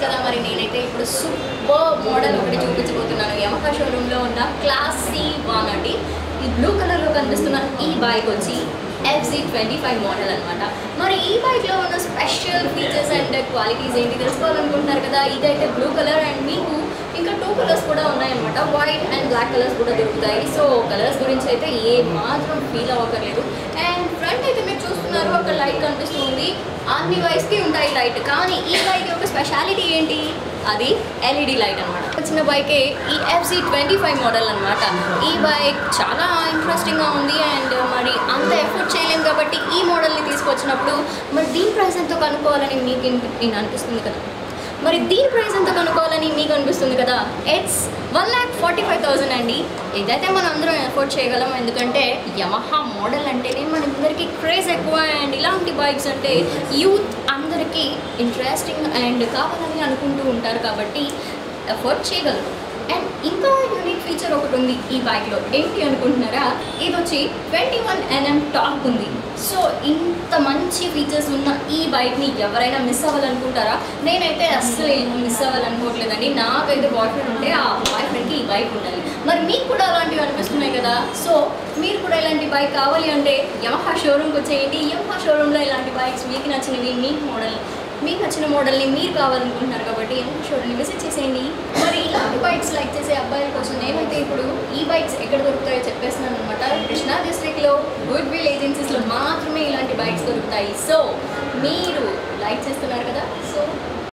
కదా మరి నేనైతే ఇప్పుడు సూపర్ మోడల్ ఒకటి చూపించబోతున్నాను యమహా షోరూంలో ఉన్న క్లాస్ సి వన్ అండి ఈ బ్లూ కలర్లో కనిపిస్తున్న ఈ బైక్ వచ్చి ఎఫ్జీ ట్వంటీ ఫైవ్ మోడల్ అనమాట మరి ఈ బైక్లో ఉన్న స్పెషల్ ఫీచర్స్ అండ్ క్వాలిటీస్ ఏంటి తెలుసుకోవాలనుకుంటున్నారు కదా ఇదైతే బ్లూ కలర్ అండ్ మీకు ఇంకా టూ కలర్స్ కూడా ఉన్నాయన్నమాట వైట్ అండ్ బ్లాక్ కలర్స్ కూడా దొరుకుతాయి సో కలర్స్ గురించి అయితే ఏ మాత్రం ఫీల్ అవ్వకలేదు అండ్ ఫ్రంట్ అయితే మీరు చూస్తున్నారు ఒక లైట్ కనిపిస్తుంది అన్ని బైక్స్కి ఉంటాయి లైట్ కానీ ఈ బైక్ యొక్క స్పెషాలిటీ ఏంటి అది ఎల్ఈడి లైట్ అనమాట వచ్చిన బైకే ఈ ఎఫ్జీ ట్వంటీ ఫైవ్ మోడల్ అనమాట ఈ బైక్ చాలా ఇంట్రెస్టింగ్గా ఉంది అండ్ మరి అంత ఎఫర్ట్ చేయలేము కాబట్టి ఈ మోడల్ని తీసుకొచ్చినప్పుడు మరి దీని ప్రైస్ ఎంతో కనుక్కోవాలని మీకు నేను అనిపిస్తుంది కదా మరి దీని ప్రైస్ ఎంత కనుక్కోవాలని మీకు అనిపిస్తుంది కదా it's one lakh forty five thousand అండి ఇదైతే మనం అందరం ఎఫోర్డ్ చేయగలం ఎందుకంటే యమహా మోడల్ అంటేనే మనందరికీ క్రేజ్ ఎక్కువ అండ్ ఇలాంటి బైక్స్ అంటే యూత్ అందరికీ ఇంట్రెస్టింగ్ అండ్ కావాలని అనుకుంటూ ఉంటారు కాబట్టి ఎఫోర్డ్ చేయగలరు అండ్ ఇంకా యూనిక్ ఫీచర్ ఒకటి ఉంది ఈ బైక్లో ఏంటి అనుకుంటున్నారా ఇది వచ్చి ట్వంటీ వన్ ఎన్ఎం టాప్ ఉంది సో ఇంత మంచి ఫీచర్స్ ఉన్న ఈ బైక్ని ఎవరైనా మిస్ అవ్వాలనుకుంటారా నేనైతే అస్సలు మిస్ అవ్వాలనుకోవట్లేదండి నాకైతే బాయ్ ఫ్రెండ్ ఉంటే ఆ బాయ్ ఫ్రెండ్కి ఈ బైక్ ఉండాలి మరి మీకు కూడా అలాంటివి అనిపిస్తున్నాయి కదా సో మీరు కూడా ఇలాంటి బైక్ కావాలి అంటే యమహా షోరూమ్కి వచ్చేయండి యమహా షోరూంలో ఇలాంటి బైక్స్ మీకు నచ్చినవి మీకు మోడల్ మీకు నచ్చిన మోడల్ని మీరు కావాలనుకుంటున్నారు కాబట్టి యమహా షోరూమ్ని విజిట్ చేసేయండి మరి ఇలాంటి బైక్స్ లైక్ చేసే అబ్బాయిల కోసం నేనైతే ఇప్పుడు ఈ బైక్స్ ఎక్కడ దొరుకుతాయో చెప్పేస్తున్నాను అనమాట కృష్ణా డిస్ట్రిక్ట్లో గుడ్ విల్ ఏజెన్సీస్లో మాత్రమే ఇలాంటి బైక్స్ దొరుకుతాయి సో మీరు లైక్ చేస్తున్నారు కదా